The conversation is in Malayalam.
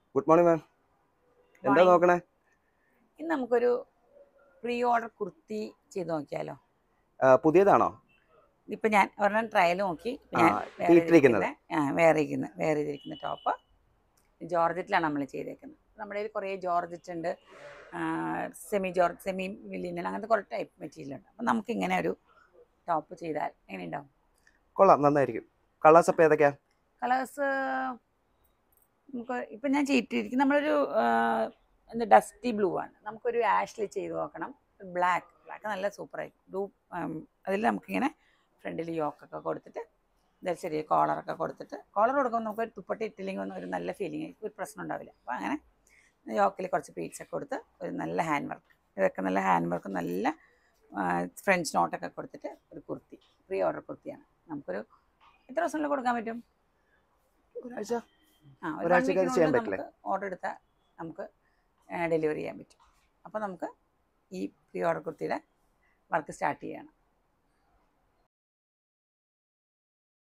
ഗുഡ് മോർണിംഗ് മാം എന്താ Morning. നോക്കണേ ഇന്ന് നമുക്കൊരു പ്രീ ഓർഡർ കുർത്തി ചെയ്ത് നോക്കിയാലോ ആ, പുതിയതാണോ ഇപ്പൊ ഞാൻ ഒരെണ്ണം ട്രയൽ നോക്കി ഇപ്പൊ ഞാൻ ആ, വേറെ ഇട്ടിരിക്കുന്നത്. ഇരിക്കുന്ന- ആ വേറെ ഇരിക്കുന്ന വേറെ ചെയ്തിരിക്കുന്ന ടോപ്പ് ജോർജറ്റിലാണ് നമ്മൾ ചെയ്തേക്കുന്നത് നമ്മുടെ കയ്യിൽ കുറേ ജോർജറ്റ് ഉണ്ട് സെമി ജോർജ് സെമി വില്ലിനൻ അങ്ങനത്തെ കുറേ ടൈപ്പ് മെറ്റീരിയൽ ഉണ്ട് അപ്പം നമുക്ക് ഇങ്ങനെ ഒരു ടോപ്പ് ചെയ്താൽ എങ്ങനെ ഉണ്ടാവും കൊള്ളാം നന്നായിരിക്കും കളേഴ്സ് അപ്പോൾ ഏതൊക്കെയാ കളേഴ്സ് നമുക്ക് ഇപ്പം ഞാൻ ചെയ്തിരിക്കുന്നത് നമ്മളൊരു ആ, എന്താ ഡസ്റ്റി ബ്ലൂ ആണ് നമുക്കൊരു ആഷിൽ ചെയ്ത് നോക്കണം ബ്ലാക്ക് ബ്ലാക്ക് നല്ല സൂപ്പറായി ബ്ലൂ അതിൽ നമുക്കിങ്ങനെ ഫ്രണ്ടിൽ യോക്കൊക്കെ കൊടുത്തിട്ട് ഇതാ ചെറിയ കോളറൊക്കെ കൊടുത്തിട്ട് കോളർ കൊടുക്കുമ്പോൾ നമുക്ക് ഒരു തുപ്പട്ടി ഇട്ടില്ലെങ്കിൽ ഒന്നും ഒരു നല്ല ഫീലിംഗ് ഒരു പ്രശ്നം ഉണ്ടാവില്ല അപ്പോൾ അങ്ങനെ യോക്കിൽ കുറച്ച് beads ഒക്കെ കൊടുത്ത് ഒരു നല്ല ഹാൻഡ് വർക്ക് ഇതൊക്കെ നല്ല ഹാൻഡ് വർക്ക് നല്ല ഫ്രഞ്ച് നോട്ടൊക്കെ കൊടുത്തിട്ട് ഒരു കുർത്തി പ്രീ ഓർഡർ കുർത്തിയാണ് നമുക്കൊരു എത്ര ദിവസങ്ങളിൽ കൊടുക്കാൻ പറ്റും ഒരാഴ്ച ആ ഒരു ഒരാഴ്ചയ്ക്ക് അത് ചെയ്യാൻ പറ്റില്ലേ? ഓർഡർ എടുത്താൽ നമുക്ക് ഡെലിവറി ചെയ്യാൻ പറ്റും അപ്പോൾ നമുക്ക് ഈ പ്രീ ഓർഡർ കുർത്തിയുടെ വർക്ക് സ്റ്റാർട്ട് ചെയ്യണം